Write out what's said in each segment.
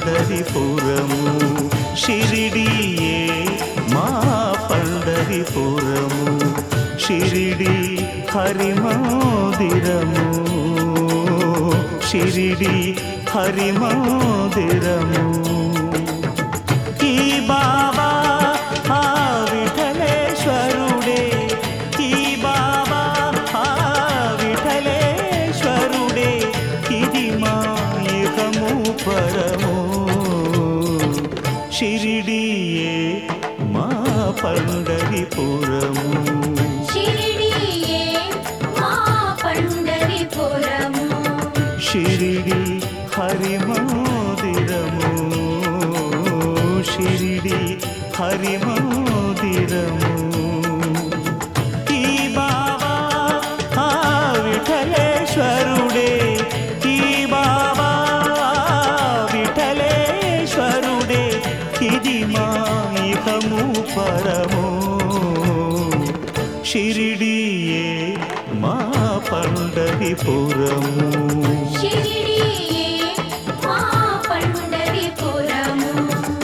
పండరిపురము షిరిడియే మా పండరిపురము షిరిడి హరిమందిరము షిరిడి హరిమందిరము ఈ బాబా ఆ విఠలేశ్వరుడే ఈ బాబా ఆ విఠలేశ్వరుడే ఇది మా ఇహము పరము షిరిడియే మా పండరిపురము షిరిడియే మా పండరిపురము షిరిడి హరిమందిరము షిరిడి హరిమందిరము ఈ బాబా ఆ విఠలేశ్వరుడే ఈ బాబా విఠలేశ్వరుడే ఇది మా ఇహము పరము షిరిడియే మా పండరిపురము షిరిడియే మా పండరిపురము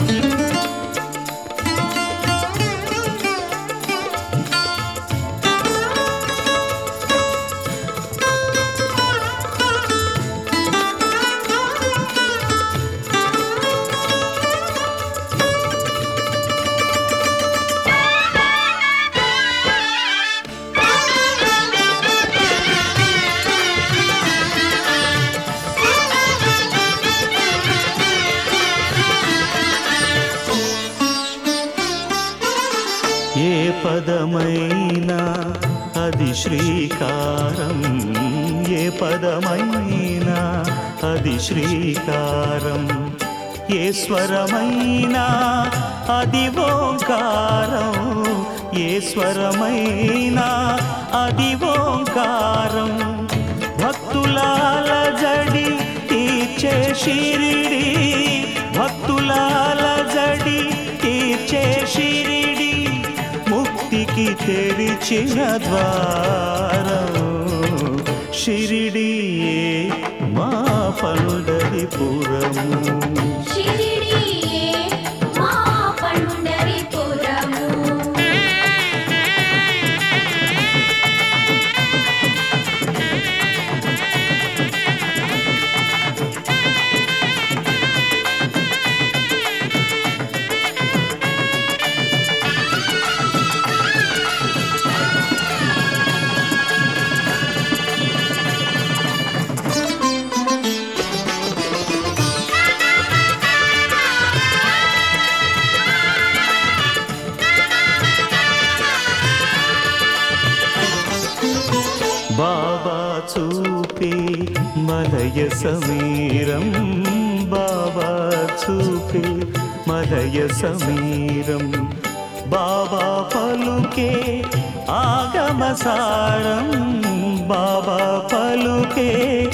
ఏ పదమైనా అది శ్రీకారం ఏ పదమైనా అది శ్రీకారం ఏ స్వరమైనా అది ఓంకారం ఏ స్వరమైనా అది ఓంకారం భక్తులాల జడి తీర్చే షిరిడి భక్తులాల జడి తీర్చే షిరిడి ముక్తికి తెరిచిన ద్వారం షిరిడియే మా పండరిపురము షిరిడియే మా పండరిపురము బాబా చూపే మలయ సమీరం బాబా చూపే మలయ సమీరం బాబా పలుకే ఆగమసారం బాబా పలుకే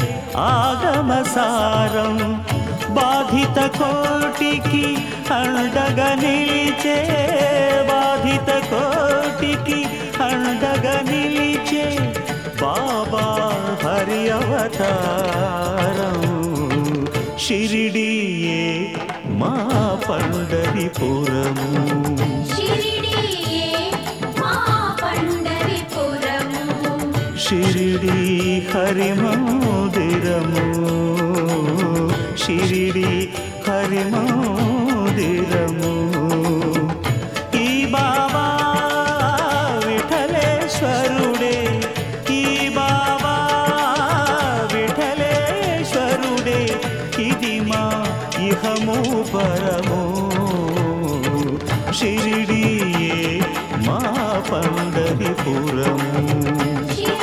ఆగమసారం బాధిత కోటికి అండగా నిలిచే బాధిత కోటికి అండగా నిలిచే బాబా హరి అవతారం షిరిడియే మా పండరిపురము షిరిడియే మా పండరిపురము షిరిడి హరిమందిరము షిరిడి హరిమందిరము ఈ బాబా విఠలేశ్వరుడే ఈ బాబా విఠలేశ్వరుడే ఇది మా ఇహము పరము షిరిడియే మా పండరిపురము షిరిడియే